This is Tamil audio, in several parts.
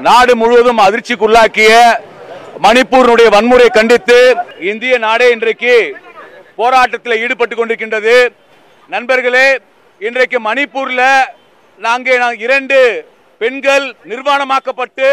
நாடு முழுவதும் அதிர்ச்சிக்குள்ளாக்கிய மணிப்பூரினுடைய வன்முறையை கண்டித்து இந்திய நாடே இன்றைக்கு போராட்டத்தில் ஈடுபட்டு கொண்டிருக்கின்றது நண்பர்களே இன்றைக்கு மணிப்பூர்ல நாங்கள் நாங்க இரண்டு பெண்கள் நிர்வாணமாக்கப்பட்டு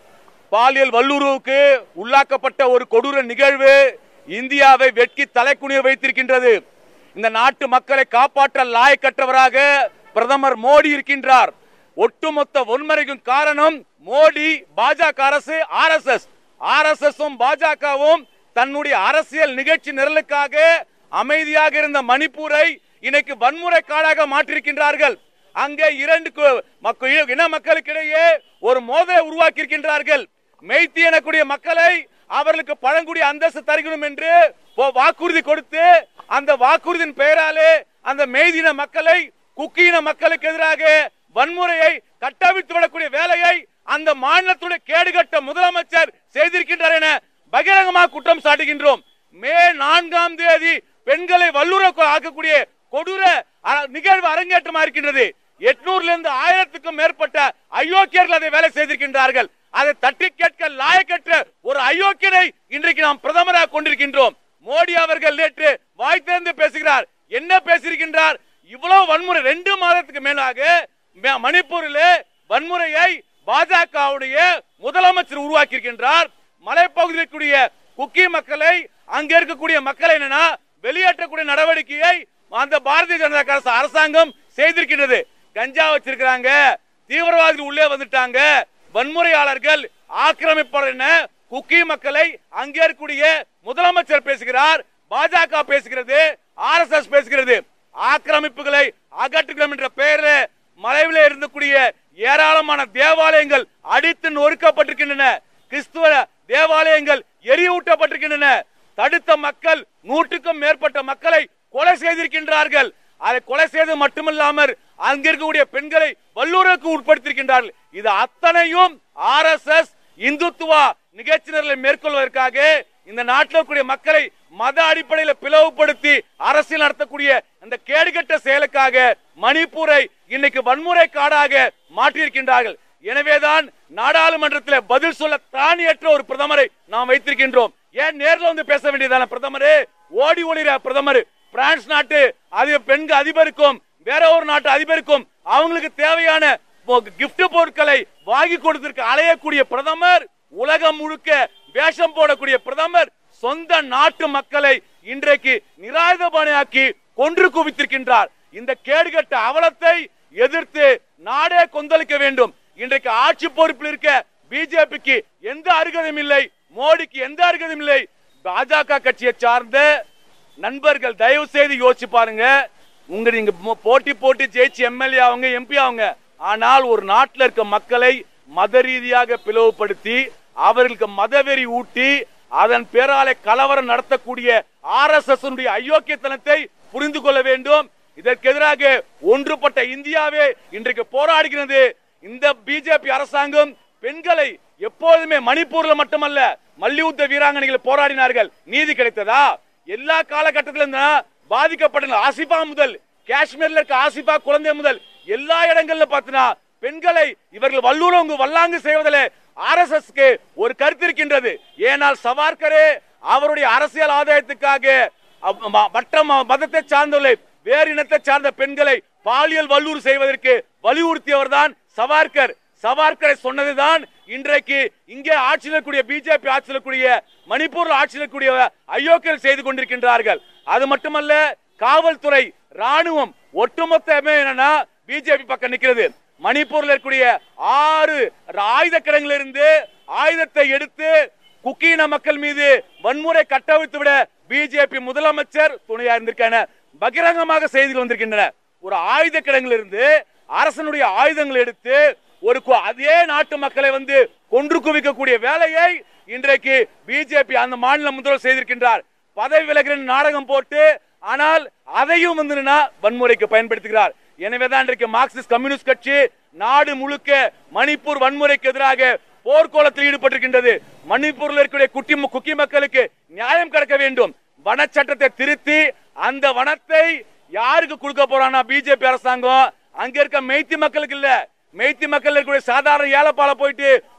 பாலியல் வல்லுறவுக்கு உள்ளாக்கப்பட்ட ஒரு கொடூர நிகழ்வு இந்தியாவை வெட்கி தலைக்குனிய வைத்திருக்கின்றது இந்த நாட்டு மக்களை காப்பாற்ற லாயக்கற்றவராக பிரதமர் மோடி இருக்கின்றார் ஒட்டுமொத்த வன்முறைக்கும் காரணம் மோடி பாஜக அரசு ஆர்எஸ்எஸ் ஆர்எஸ்எஸும் பாஜகவும் தன்னுடைய அரசியல் நிகழ்ச்சி நிரலுக்காக அமைதியாக இருந்த மணிப்பூரை இன்னைக்கு வன்முறை காடாக மாற்றிருக்கின்றார்கள் அங்கே இரண்டு கு- மக்க- இன மக்களுக்கிடையே ஒரு மோதலை உருவாக்கி இருக்கின்றார்கள் மெய்த்தி எனக்கூடிய மக்களை அவர்களுக்கு பழங்குடி அந்தஸ்து தருகிறோம் என்று ஒ- வாக்குறுதி கொடுத்து அந்த வாக்குறுதியின் பெயராலே அந்த மெய்தின மக்களை குக்கியின மக்களுக்கு எதிராக வன்முறையை கட்டவிழ்த்து விடக்கூடிய வேலையை அந்த மாநிலத்துடைய கேடுகட்ட முதலமைச்சர் செய்திருக்கின்றார் என பகிரங்கமாக குற்றம் சாட்டுகின்றோம் மே நான்காம் தேதி பெண்களை வல்லுறவு ஆக்கக்கூடிய கொடூர அ- நிகழ்வு அரங்கேற்றமா இருக்கின்றது எட்நூறுல இருந்து ஆயிரத்துக்கும் மேற்பட்ட அயோக்கியர்கள் அதை வேலை செய்திருக்கின்றார்கள் அதை தட்டி கேட்க லாயக்கற்ற ஒரு அயோக்கியனை இன்றைக்கு நாம் பிரதமராக கொண்டிருக்கின்றோம் மோடி அவர்கள் நேற்று வாய் திறந்து பேசுகிறார் என்ன பேசியிருக்கின்றார் இவ்வளவு வன்முறை ரெண்டு மாதத்துக்கு மேலாக ம- மணிப்பூரிலே வன்முறையை பாஜகவுடைய முதலமைச்சர் உருவாக்கி இருக்கின்றார் மலைப்பகுதியில் இருக்கக்கூடிய குக்கி மக்களை அங்க இருக்கக்கூடிய மக்களை என்னன்னா வெளியேற்றக்கூடிய நடவடிக்கையை அந்த பாரதிய ஜனதா அரசு அரசாங்கம் செய்திருக்கின்றது கஞ்சா வச்சிருக்கிறாங்க தீவிரவாதிகள் உள்ளே வந்துட்டாங்க வன்முறையாளர்கள் ஆக்கிரமிப்பாளர் என குக்கி மக்களை அங்கே இருக்கக்கூடிய முதலமைச்சர் பேசுகிறார் பாஜக பேசுகிறது ஆர்எஸ்எஸ் பேசுகிறது ஆக்கிரமிப்புகளை அகற்றுகிறோம் என்ற பெயரில் மலைவிலே இருந்தக்கூடிய ஏராளமான தேவாலயங்கள் அடித்து நொறுக்கப்பட்டிருக்கின்றன கிறிஸ்துவ தேவாலயங்கள் எரியூட்டப்பட்டிருக்கின்றன தடுத்த மக்கள் நூற்றுக்கும் மேற்பட்ட மக்களை கொலை செய்திருக்கின்றார்கள் அதை கொலை செய்தது மட்டுமல்லாமல் அங்க இருக்கக்கூடிய பெண்களை வல்லூருக்கு உட்படுத்தியிருக்கின்றார்கள் இது அத்தனையும் ஆர்எஸ்எஸ் இந்துத்துவா நிகழ்ச்சி நிரலை மேற்கொள்வதற்காக இந்த நாட்டில் இருக்கக்கூடிய மக்களை மத அடிப்படையில் பிளவுபடுத்தி அரசியல் நடத்தக்கூடிய அந்த கேடுகட்ட செயலுக்காக மணிப்பூரை இன்னைக்கு வன்முறை காடாக மாற்றியிருக்கின்றார்கள் எனவேதான் நாடாளுமன்றத்தில் பதில் சொல்ல தானியற்ற ஒரு பிரதமரை நாம் வைத்திருக்கின்றோம் ஏன் நேர்ல வந்து பேச வேண்டியதான பிரதமரே ஓடி ஒளிர பிரதமர் பிரான்ஸ் நாட்டு அதிக பெண்கள் அதிபருக்கும் வேற ஒரு நாட்டு அதிபருக்கும் அவங்களுக்கு தேவையான gift பொருட்களை வாங்கி கொடுத்திருக்க அலையக்கூடிய பிரதமர் உலகம் முழுக்க வேஷம் போடக்கூடிய பிரதமர் சொந்த நாட்டு மக்களை இன்றைக்கு நிராயுதபாணியாக்கி கொன்று குவித்திருக்கின்றார் இந்த கேடுகட்ட அவலத்தை எதிர்த்து நாடே கொந்தளிக்க வேண்டும் இன்றைக்கு ஆட்சி பொறுப்பில் இருக்க பிஜேபிக்கு எந்த அருகதையும் இல்லை மோடிக்கு எந்த அருகதையும் இல்லை பாஜக கட்சியை சார்ந்த நண்பர்கள் தயவு செய்து யோசிச்சு பாருங்க உங்க நீங்க மோ- போட்டி போட்டு ஜெயிச்சு எம்எல்ஏ அவங்க எம்பி அவங்க ஆனால் ஒரு நாட்டில் இருக்க மக்களை மத ரீதியாக பிளவுபடுத்தி அவர்களுக்கு மதவெறி ஊட்டி அதன் பேராலே கலவரம் நடத்தக்கூடிய ஆர் எஸ் எஸ் அயோக்கியத்தனத்தை புரிந்து கொள்ள வேண்டும் இதற்கு எதிராக ஒன்றுபட்ட இந்தியாவே இன்றைக்கு போராடுகிறது இந்த பிஜேபி அரசாங்கம் பெண்களை எப்போதுமே மணிப்பூர்ல மட்டுமல்ல மல்யுத்த வீராங்கனைகள் போராடினார்கள் நீதி கிடைத்ததா எல்லா காலகட்டத்திலும் தான் பாதிக்கப்பட்ட ஆசிபா முதல் காஷ்மீர்ல இருக்க ஆசிபா குழந்தை முதல் எல்லா இடங்கள்ல பார்த்தீங்கன்னா பெண்களை இவர்கள் வல்லூரங்கு வல்லாங்கு செய்வதில் ஆர்எஸ்எஸ் ஒரு கருத்து இருக்கின்றது ஏனால் சவார்கரே அவருடைய அரசியல் ஆதாயத்துக்காக அவ்- ம- மற்ற ம- மதத்தை சார்ந்தவர்களை வேறு இனத்தை சார்ந்த பெண்களை பாலியல் வல்லூர் செய்வதற்கு வலியுறுத்தியவர் தான் சவார்கர் சவார்கரை சொன்னதுதான் இன்றைக்கு இங்கே ஆட்சியில் இருக்கக்கூடிய பிஜேபி ஆட்சியில் இருக்கக்கூடிய மணிப்பூர் ஆட்சியில் இருக்கக்கூடிய அயோக்கியர்கள் செய்து கொண்டிருக்கின்றார்கள் அது மட்டுமல்ல காவல்துறை ராணுவம் ஒட்டுமொத்தமே என்னன்னா பிஜேபி பக்கம் நிக்கிறது மணிப்பூர்ல இருக்கக்கூடிய ஆறு ஆயுத கிடங்குல இருந்து ஆயுதத்தை எடுத்து குக்கீன மக்கள் மீது வன்முறை கட்டவிழ்த்து விட பிஜேபி முதலமைச்சர் துணையா இருந்திருக்கான பகிரங்கமாக செய்திகள் வந்திருக்கின்றன ஒரு ஆயுத கிடங்குல இருந்து அரசனுடைய ஆயுதங்களை எடுத்து ஒரு கு- அதே நாட்டு மக்களை வந்து கொன்று குவிக்கக்கூடிய வேலையை இன்றைக்கு பிஜேபி அந்த மாநில முதல்வர் செய்திருக்கின்றார் பதவி விலகிற நாடகம் போட்டு ஆனால் அதையும் வந்து என்னன்னா வன்முறைக்கு பயன்படுத்துகிறார் எனவேதான் இன்றைக்கு மார்க்சிஸ்ட் கம்யூனிஸ்ட் கட்சி நாடு முழுக்க மணிப்பூர் வன்முறைக்கு எதிராக போர்க்கோலத்தில் ஈடுபட்டிருக்கின்றது மணிப்பூரில் இருக்கக்கூடிய குட்டி குக்கி மக்களுக்கு நியாயம் கிடைக்க வேண்டும் வனச்சட்டத்தை திருத்தி அந்த வனத்தை யாருக்கு கொடுக்க போறானா பிஜேபி அரசாங்கம் அங்க இருக்க மெய்த்தி மக்களுக்கு இல்ல மெய்த்தி மக்கள் இருக்கக்கூடிய சாதாரண ஏழைப்பால போயிட்டு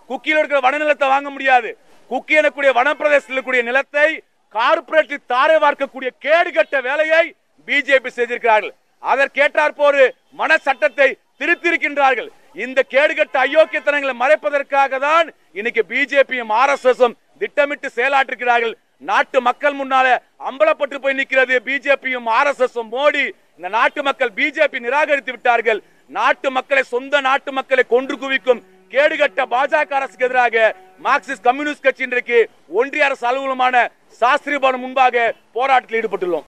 குக்கியில் இருக்கிற வனநிலத்தை வாங்க முடியாது குக்கி எனக்கூடிய வனப்பிரதேசத்தில் இருக்கக்கூடிய நிலத்தை கார்பரேட்டில் தாரை வார்க்கக்கூடிய கேடுகட்ட வேலையை பிஜேபி செய்திருக்கிறார்கள் அதற்கேற்றாற் போரு மன சட்டத்தை திருத்திருக்கின்றார்கள் இந்த கேடுகட்ட அயோக்கியத்தனங்களை மறைப்பதற்காக தான் இன்னைக்கு பிஜேபியும் ஆர்எஸ்எஸும் திட்டமிட்டு செயலாற்றுகிறார்கள் நாட்டு மக்கள் முன்னால அம்பலப்பட்டு போய் நிற்கிறது பிஜேபியும் ஆர்எஸ்எஸும் மோடி இந்த நாட்டு மக்கள் பிஜேபி நிராகரித்து விட்டார்கள் நாட்டு மக்களை சொந்த நாட்டு மக்களை கொன்று குவிக்கும் கேடுகட்ட பாஜக அரசுக்கு எதிராக மார்க்சிஸ்ட் கம்யூனிஸ்ட் கட்சி இன்றைக்கு ஒன்றிய அரசு அலுவலகமான சாஸ்திரி பவன் முன்பாக போராட்டத்தில் ஈடுபட்டுள்ளோம்